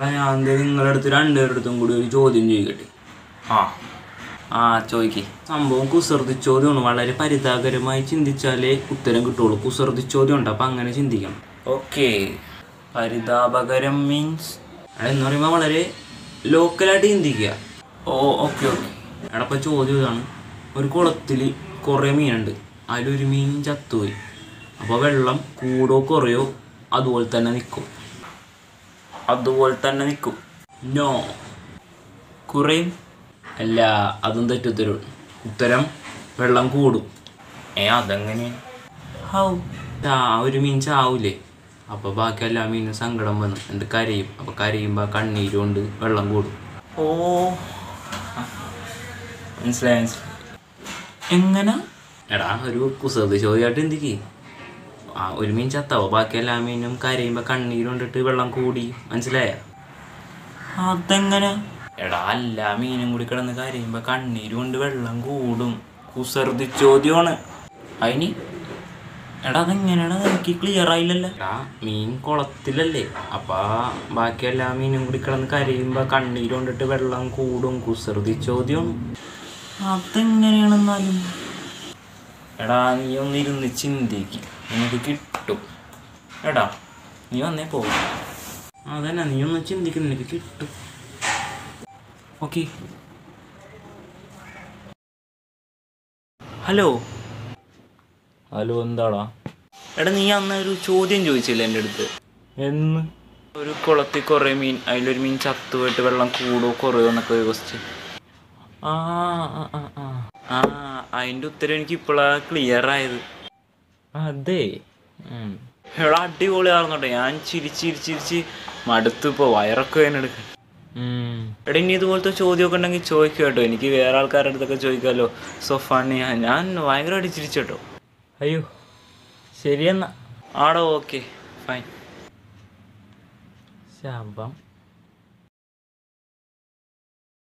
എടാ, ഞാൻ ദേ നിങ്ങളുടെ അടുത്ത് രണ്ടുപേരുടെ അടുത്തും കൂടി ഒരു ചോദ്യം ചോദിക്കട്ടെ ആ ആ ചോദിക്കേ സംഭവം കുസൃതി ചോദ്യമാണ് വളരെ പരിതാപകരമായി ചിന്തിച്ചാലേ ഉത്തരം കിട്ടുള്ളൂ കുസൃതി ചോദ്യം ഉണ്ട് അപ്പം അങ്ങനെ ചിന്തിക്കണം ഓക്കെ പരിതാപകരം മീൻസ് എടാ എന്ന് പറയുമ്പോൾ വളരെ ലോക്കലായിട്ട് ചിന്തിക്കുക ഓ ഓക്കെ ഓക്കെ എടാ ഇപ്പം ചോദ്യം ഇതാണ് ഒരു കുളത്തിൽ കുറേ മീനുണ്ട് അതിലൊരു മീൻ ചത്തുപോയി അപ്പോൾ വെള്ളം കൂടോ കുറയോ അതുപോലെ തന്നെ നിൽക്കും അതുപോലെ തന്നെ നിൽക്കും നോ കുറയും അല്ല അതും തെറ്റുത്തരും ഉത്തരം വെള്ളം കൂടും ഏ അതെങ്ങനെ ഹൗ ആ ഒരു മീൻ ചാവൂലേ അപ്പോൾ ബാക്കി എല്ലാ മീനും സങ്കടം വന്നു എന്നിട്ട് കരയും അപ്പോൾ കരയുമ്പോൾ കണ്ണീര് കൊണ്ട് വെള്ളം കൂടും ഓ മനസ്സിലായി മനസ്സിലായി എങ്ങനെ എടാ ഒരു കുസൃതി ചോദ്യമായിട്ട് എന്തിക്ക് ആ ഒരു മീൻ ചത്താവോ ബാക്കി എല്ലാ മീനും കരയുമ്പോൾ കണ്ണീര് കൊണ്ടിട്ട് വെള്ളം കൂടി മനസ്സിലായ അതെങ്ങനെ എടാ എല്ലാ മീനും കൂടി കിടന്ന് കരയുമ്പോൾ കണ്ണീര് കൊണ്ട് വെള്ളം കൂടും കുസൃതി ചോദ്യമാണ് അതിന് എടാ അതെങ്ങനെയാണ് എനിക്ക് ക്ലിയർ ആയില്ലല്ലോ എടാ മീൻ കുളത്തിലല്ലേ അപ്പൊ ബാക്കി എല്ലാ മീനും കൂടി കിടന്ന് കരയുമ്പോൾ കണ്ണീര് കൊണ്ടിട്ട് വെള്ളം കൂടും കുസൃതി ചോദ്യമാണ് അതെങ്ങനെയാണെന്നാലും എടാ നീ ഒന്നിരുന്ന് ചിന്തിക്ക് നിനക്ക് കിട്ടും എടാ നീ വന്നേ പോകും അതന്നെ നീ ഒന്ന് ചിന്തിക്ക് നിനക്ക് കിട്ടും ഓക്കെ ഹലോ ഹലോ എന്താടാ എടാ നീ അന്ന് ഒരു ചോദ്യം ചോദിച്ചില്ലേ എൻ്റെ അടുത്ത് എന്ന് ഒരു കുളത്തിൽ കുറേ മീൻ അതിലൊരു മീൻ ചത്തുപോയിട്ട് വെള്ളം കൂടോ കുറയോ എന്നൊക്കെ ഒരു ക്വസ്റ്റ്യൻ ആ ആ ആ ആ ആ അതിൻ്റെ ഉത്തരം എനിക്ക് ഇപ്പോഴാണ് ക്ലിയർ ആയത് അതെ ഉം. എടാ അടിപൊളിയാർന്നോട്ടെ ഞാൻ ചിരിച്ച് ചിരിച്ച് ചിരിച്ച് മടുത്ത് ഇപ്പോൾ വയറൊക്കെ വേനെടുക്കാൻ എടാ ഇനി ഇതുപോലത്തെ ചോദ്യമൊക്കെ ഉണ്ടെങ്കിൽ ചോദിക്കുക കേട്ടോ എനിക്ക് വേറെ ആൾക്കാരുടെ അടുത്തൊക്കെ ചോദിക്കാമല്ലോ സോ ഫണ്ണി ഞാൻ ഭയങ്കരമായിട്ട് ചിരിച്ചു കേട്ടോ അയ്യോ ശരിയെന്നാ ആടോ ഓക്കെ ഫൈൻ ശാപം